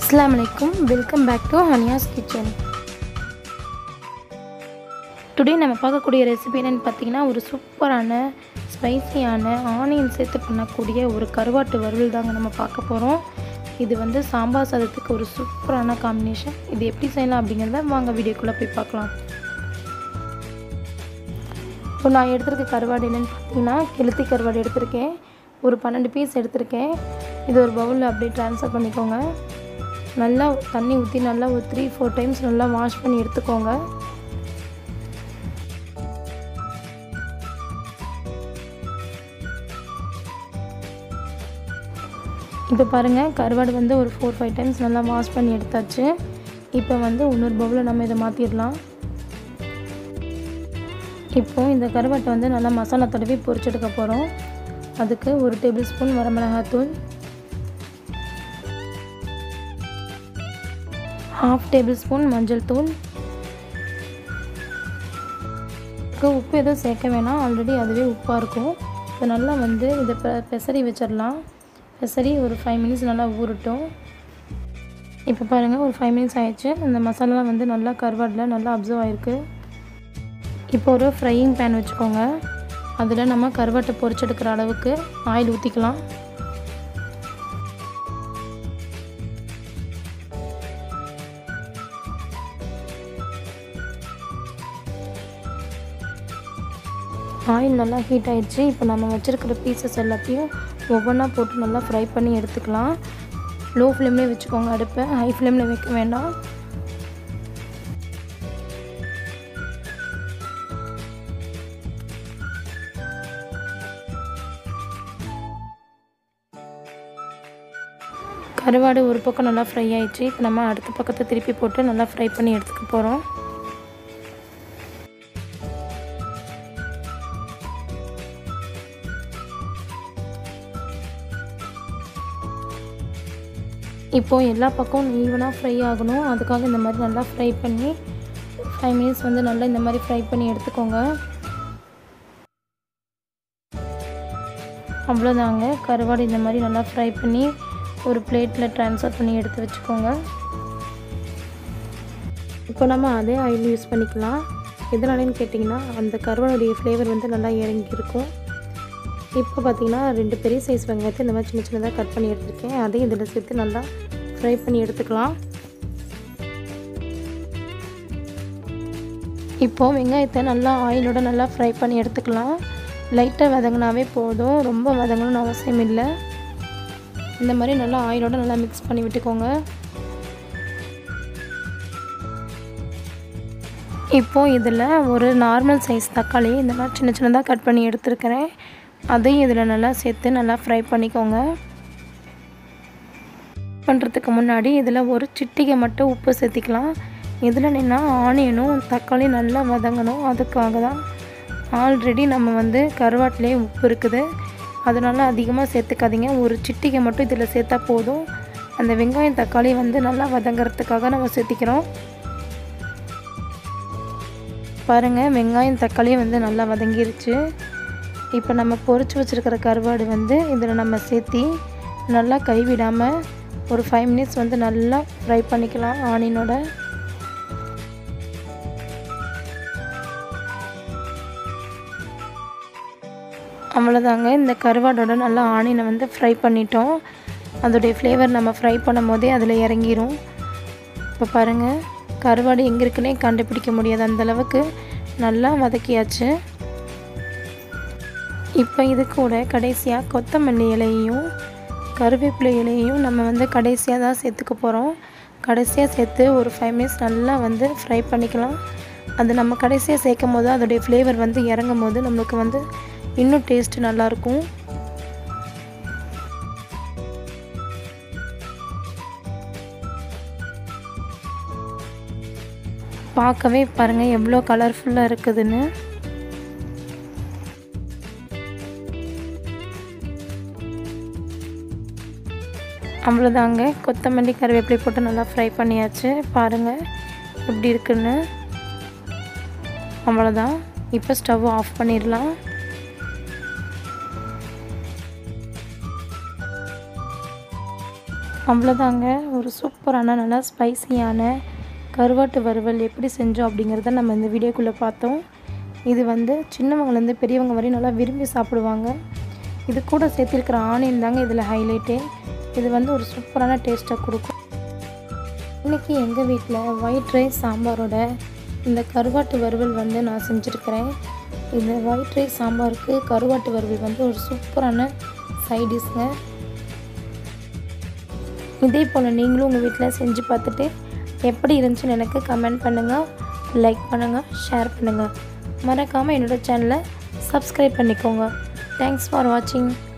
அஸ்ஸலாமு அலைக்கும் welcome back to Haniya's kitchen today நம்ம பார்க்கக்கூடிய ரெசிபி என்னென்னு பார்த்தீங்கன்னா ஒரு சூப்பரான ஸ்பைசியான ஆனியன் சேர்த்து பண்ணக்கூடிய ஒரு கருவாட்டு வறுவல் தாங்க நம்ம பார்க்க போகிறோம் இது வந்து சாம்பார் சாதத்துக்கு ஒரு சூப்பரான காம்பினேஷன் இது எப்படி செய்யலாம் அப்படிங்கிறத வாங்க வீடியோக்குள்ளே போய் பார்க்கலாம் இப்போ நான் எடுத்திருக்க கருவாடு என்னென்னு பார்த்தீங்கன்னா கெளுத்தி கருவாடு எடுத்திருக்கேன் ஒரு பன்னெண்டு பீஸ் எடுத்திருக்கேன் இது ஒரு பவுலில் அப்படியே ட்ரான்ஸ்ஃபர் பண்ணிக்கோங்க நல்லா தண்ணி ஊற்றி நல்லா ஒரு த்ரீ ஃபோர் டைம்ஸ் நல்லா வாஷ் பண்ணி எடுத்துக்கோங்க இப்போ பாருங்கள் கருவாடு வந்து ஒரு ஃபோர் ஃபைவ் டைம்ஸ் நல்லா வாஷ் பண்ணி எடுத்தாச்சு இப்போ வந்து இன்னொரு பவுலில் நம்ம இதை மாற்றிடலாம் இப்போது இந்த கருவாட்டை வந்து நல்லா மசாலா தடவி பொரிச்செடுக்க போகிறோம் அதுக்கு ஒரு டேபிள் ஸ்பூன் வரமிளகாத்தூள் ஹாஃப் டேபிள் ஸ்பூன் மஞ்சள் தூள் உப்பு எதுவும் சேர்க்க வேணாம் ஆல்ரெடி அதுவே உப்பாக இருக்கும் இப்போ நல்லா வந்து இதை பெ பெசரி வச்சிடலாம் பெசரி ஒரு ஃபைவ் மினிட்ஸ் நல்லா ஊறட்டும் இப்போ பாருங்கள் ஒரு ஃபைவ் மினிட்ஸ் ஆயிடுச்சு இந்த மசாலாலாம் வந்து நல்லா கருவாடில் நல்லா அப்சர்வ் ஆகிருக்கு இப்போ ஒரு ஃப்ரையிங் பேன் வச்சுக்கோங்க அதில் நம்ம கருவாட்டை பொரிச்செடுக்கிற அளவுக்கு ஆயில் ஊற்றிக்கலாம் ஆயில் நல்லா ஹீட் ஆயிடுச்சு இப்போ நம்ம வச்சுருக்கிற பீசஸ் எல்லாத்தையும் ஒவ்வொன்றா போட்டு நல்லா ஃப்ரை பண்ணி எடுத்துக்கலாம் லோ ஃப்ளேம்லேயே வச்சுக்கோங்க அடுப்பை ஹை ஃப்ளேமில் வைக்க வேண்டாம் கருவாடு ஒரு பக்கம் நல்லா ஃப்ரை ஆயிடுச்சு இப்போ நம்ம அடுத்த பக்கத்தை திருப்பி போட்டு நல்லா ஃப்ரை பண்ணி எடுத்துக்க போகிறோம் இப்போது எல்லா பக்கமும் ஈவனாக ஃப்ரை ஆகணும் அதுக்காக இந்த மாதிரி நல்லா ஃப்ரை பண்ணி ஃபைவ் மினிட்ஸ் வந்து நல்லா இந்த மாதிரி ஃப்ரை பண்ணி எடுத்துக்கோங்க அவ்வளோதாங்க கருவாடு இந்த மாதிரி நல்லா ஃப்ரை பண்ணி ஒரு பிளேட்டில் ட்ரான்ஸ்ஃபர் பண்ணி எடுத்து வச்சுக்கோங்க இப்போ நம்ம அதே ஆயில் யூஸ் பண்ணிக்கலாம் எதனாலன்னு கேட்டிங்கன்னா அந்த கருவாடுடைய ஃப்ளேவர் வந்து நல்லா இறங்கியிருக்கும் இப்போ பார்த்தீங்கன்னா ரெண்டு பெரிய சைஸ் வெங்காயத்தை இந்த மாதிரி சின்ன சின்னதாக கட் பண்ணி எடுத்துருக்கேன் அதையும் இதில் சேர்த்து நல்லா ஃப்ரை பண்ணி எடுத்துக்கலாம் இப்போது வெங்காயத்தை நல்லா ஆயிலோட நல்லா ஃப்ரை பண்ணி எடுத்துக்கலாம் லைட்டாக வதங்கினாவே போதும் ரொம்ப வதங்கணும்னு அவசியம் இல்லை இந்த மாதிரி நல்லா ஆயிலோட நல்லா மிக்ஸ் பண்ணி விட்டுக்கோங்க இப்போது இதில் ஒரு நார்மல் சைஸ் தக்காளி இந்த மாதிரி சின்ன சின்னதாக கட் பண்ணி எடுத்துருக்கிறேன் அதையும் இதில் நல்லா சேர்த்து நல்லா ஃப்ரை பண்ணிக்கோங்க பண்ணுறதுக்கு முன்னாடி இதில் ஒரு சிட்டிகை மட்டும் உப்பு சேர்த்திக்கலாம் இதில் நின்னா ஆனியனும் தக்காளியும் நல்லா வதங்கணும் அதுக்காக தான் ஆல்ரெடி நம்ம வந்து கருவாட்டிலே உப்பு இருக்குது அதனால் அதிகமாக சேர்த்துக்காதீங்க ஒரு சிட்டிகை மட்டும் இதில் சேர்த்தா போதும் அந்த வெங்காயம் தக்காளி வந்து நல்லா வதங்கிறதுக்காக நம்ம சேர்த்திக்கிறோம் பாருங்கள் வெங்காயம் தக்காளி வந்து நல்லா வதங்கிருச்சு இப்போ நம்ம பொரிச்சு வச்சுருக்கிற கருவாடு வந்து இதில் நம்ம சேர்த்தி நல்லா கைவிடாமல் ஒரு ஃபைவ் மினிட்ஸ் வந்து நல்லா ஃப்ரை பண்ணிக்கலாம் ஆனியனோட அவ்வளோதாங்க இந்த கருவாடோட நல்லா ஆனியனை வந்து ஃப்ரை பண்ணிட்டோம் அதோடைய ஃப்ளேவர் நம்ம ஃப்ரை பண்ணும் போதே அதில் இறங்கிரும் இப்போ பாருங்கள் கருவாடு எங்கே இருக்குன்னே கண்டுபிடிக்க முடியாது அந்தளவுக்கு நல்லா வதக்கியாச்சு இப்போ இது கூட கடைசியாக கொத்தமல்லி இலையையும் கருவேப்பிலை இலையையும் நம்ம வந்து கடைசியாக தான் சேர்த்துக்க போகிறோம் கடைசியாக சேர்த்து ஒரு ஃபைவ் மினிட்ஸ் நல்லா வந்து ஃப்ரை பண்ணிக்கலாம் அது நம்ம கடைசியாக சேர்க்கும் போது அதோடைய ஃப்ளேவர் வந்து இறங்கும் போது நம்மளுக்கு வந்து இன்னும் டேஸ்ட்டு நல்லாயிருக்கும் பார்க்கவே பாருங்கள் எவ்வளோ கலர்ஃபுல்லாக இருக்குதுன்னு அவ்வளோதாங்க கொத்தமல்லி கருவேப்பிலை போட்டு நல்லா ஃப்ரை பண்ணியாச்சு பாருங்கள் எப்படி இருக்குன்னு அவ்வளோதான் இப்போ ஸ்டவ் ஆஃப் பண்ணிடலாம் அவ்வளோதாங்க ஒரு சூப்பரான நல்லா ஸ்பைசியான கருவாட்டு வறுவல் எப்படி செஞ்சோம் அப்படிங்கிறத நம்ம இந்த வீடியோக்குள்ளே பார்த்தோம் இது வந்து சின்னவங்கலேருந்து பெரியவங்க வரையும் நல்லா விரும்பி சாப்பிடுவாங்க இது கூட சேர்த்திருக்கிற ஆனியன் தாங்க இதில் ஹைலைட்டே இது வந்து ஒரு சூப்பரான டேஸ்ட்டை கொடுக்கும் இன்றைக்கி எங்கள் வீட்டில் ஒயிட் ரைஸ் சாம்பாரோட இந்த கருவாட்டு வறுவல் வந்து நான் செஞ்சுருக்கிறேன் இந்த ஒயிட் ரைஸ் சாம்பாருக்கு கருவாட்டு வறுவல் வந்து ஒரு சூப்பரான சைடிஷ்ங்க இதே போல் நீங்களும் உங்கள் வீட்டில் செஞ்சு பார்த்துட்டு எப்படி இருந்துச்சுன்னு எனக்கு கமெண்ட் பண்ணுங்கள் லைக் பண்ணுங்கள் ஷேர் பண்ணுங்கள் மறக்காமல் என்னோடய சேனலை சப்ஸ்கிரைப் பண்ணிக்கோங்க தேங்க்ஸ் ஃபார் வாட்சிங்